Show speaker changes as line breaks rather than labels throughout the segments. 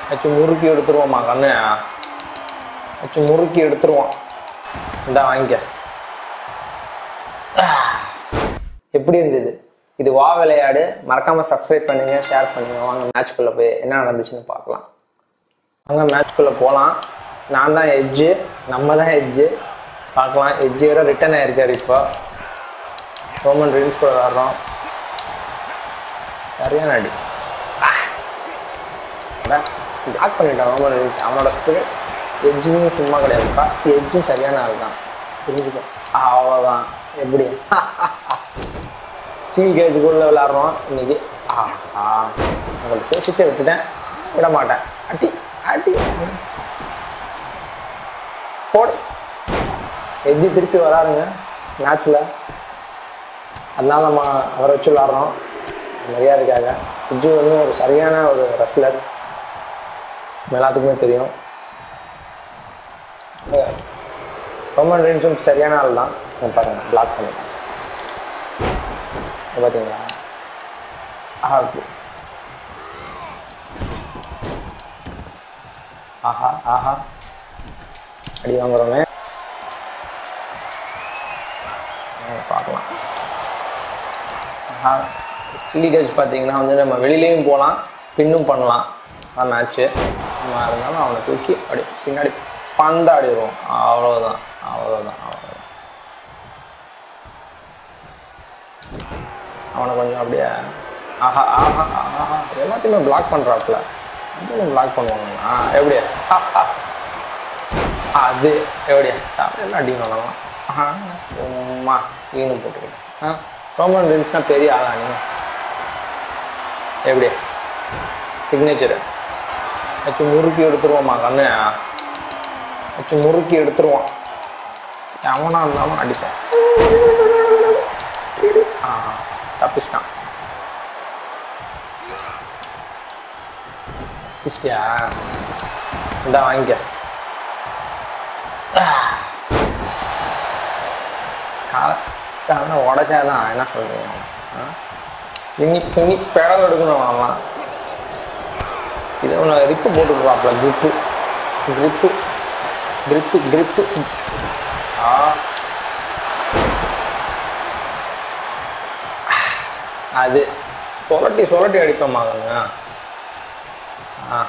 வச்சு முறுக்கி எடுத்துருவோம்மா கண்ணு வச்சு முறுக்கி எடுத்துருவோம் இந்தா வாங்கிக்க எப்படி இருந்தது இது வா விளையாடு மறக்காம சப்ஸ்கிரைப் பண்ணுங்க ஷேர் பண்ணுங்க வாங்க மேட்ச்குள்ள போய் என்ன நடந்துச்சுன்னு பார்க்கலாம் வாங்க மேட்ச்குள்ள போகலாம் நான் தான் எட்ஜு நம்ம தான் எட்ஜு பார்க்கலாம் எட்ஜு வேற ரிட்டர்ன் ஆயிருக்காரு இப்போ ரோமன் ரீல்ஸ் கூட விளாட்றோம் சரியான அடி பிளாக் பண்ணிட்டான் ரோமன் ரீல்ஸ் அவனோட ஸ்பிரிட் எட்ஜும் சும்மா கிடையாதுப்பா எட்ஜும் சரியான ஆள் தான் புரிஞ்சுக்கோ அவ்வளோதான் எப்படி ஸ்டீல் கேஜுக்குள்ளே விளாட்றோம் இன்னைக்கு ஆ ஆ உங்களுக்கு பேசிட்டே விட்டுட்டேன் விட மாட்டேன் அட்டி அட்டி போடு எட்ஜி திருப்பி வராருங்க மேட்ச்சில் அதனால நம்ம அவரை வச்சு விளாட்றோம் மரியாதைக்காக எட்ஜு வந்து ஒரு சரியான ஒரு ரஸ்லர் எல்லாத்துக்குமே தெரியும் ரோமன் ரீன்ஸும் சரியான ஆள் தான் இங்க பாருங்க பிளாக் பண்ணிட்டேன் இங்க பார்த்தீங்களா ஆஹா இருக்கு. ஆஹா ஆஹா அடி வாங்குறோமே வாங்க பார்க்கலாம் ஆஹா ஸ்டீல் கேஜ் பார்த்தீங்கன்னா வந்து நம்ம வெளியிலையும் போகலாம் பின்னும் பண்ணலாம் அதான் மேட்ச்சு நம்ம இருந்தாலும் அவனை தூக்கி அப்படி பின்னாடி பந்தாடிடுவோம் அவ்வளோதான் அவ்வளோதான் அவ்வளோதான் அவனை கொஞ்சம் அப்படியே ஆஹா ஆஹா ஆஹா எல்லாத்தையுமே பிளாக் பண்ணுறாப்புல நம்மளும் பிளாக் பண்ணுவாங்க ஆ எப்படியா ஆ, ஆ. அது எப்படியா தமிழ்லாம் அடி பண்ணலாம் ஆ சும்மா சீனு போட்டுக்கிட்டேன் ஆ ரோமன் ரீல்ஸ்னால் பெரிய ஆளா நீ எப்படியா சிக்னேச்சரு வச்சு முறுக்கி எடுத்துருவோம்மா கண்ணு வச்சு முறுக்கி எடுத்துருவான் எவனா இருந்தாலும் அடிப்பேன் ஆ தப்பிச்சிட்டான் தப்பிச்சிட்டியா இந்தா வாங்கிக்க காலை காலை உடச்சாதான் என்ன சொல்றீங்க ஆ? பின்னி பின்னி பெடல் எடுக்கணும் அவன்லாம் இதை ஒன்று ரிப்பு போட்டுருப்பாப்ல கிரிப்பு கிரிப்பு கிரிப்பு கிரிப்பு ஆ அது சொலட்டி சொலட்டி அடிப்போமாங்க ஆ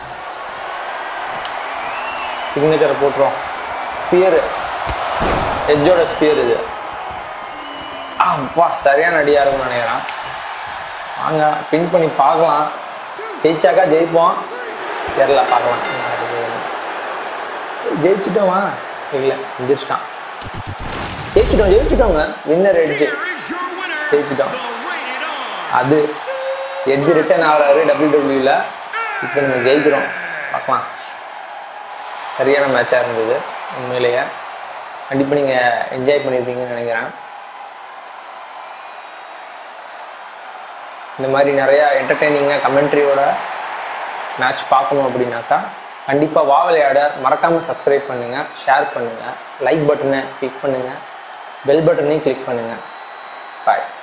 சிக்னேச்சரை போட்டுரும் ஸ்பியரு எஜ்ஜோட ஸ்பியர் இது ஆ அப்பா சரியான அடியாக இருக்கும்னு நினைக்கிறேன் வாங்க பின் பண்ணி பார்க்கலாம் ஜெயிச்சாக்கா ஜெயிப்போம் தெரில பார்க்கலாம் என்ன நடக்குதுன்னு. ஜெயிச்சிட்டோமா இல்லை எந்திரிச்சிட்டான் ஜெயிச்சிட்டோம் ஜெயிச்சிட்டோங்க வின்னர் எட்ஜு ஜெயிச்சிட்டோம் அது எட்ஜ் ரிட்டர்ன் ஆகிறாரு டபிள்யூ டபிள்யூவில் இப்போ நம்ம ஜெயிக்கிறோம் பார்க்கலாம் சரியான மேட்சாக இருந்தது உண்மையிலேயே கண்டிப்பாக நீங்கள் என்ஜாய் பண்ணியிருப்பீங்கன்னு நினைக்கிறேன் இந்த மாதிரி நிறையா என்டர்டெய்னிங்காக கமெண்ட்ரியோட மேட்ச் பார்க்கணும் அப்படின்னாக்கா கண்டிப்பாக வா விளையாட மறக்காமல் சப்ஸ்கிரைப் பண்ணுங்கள் ஷேர் பண்ணுங்கள் லைக் பட்டனை கிளிக் பண்ணுங்கள் பெல் பட்டனையும் கிளிக் பண்ணுங்கள் பாய்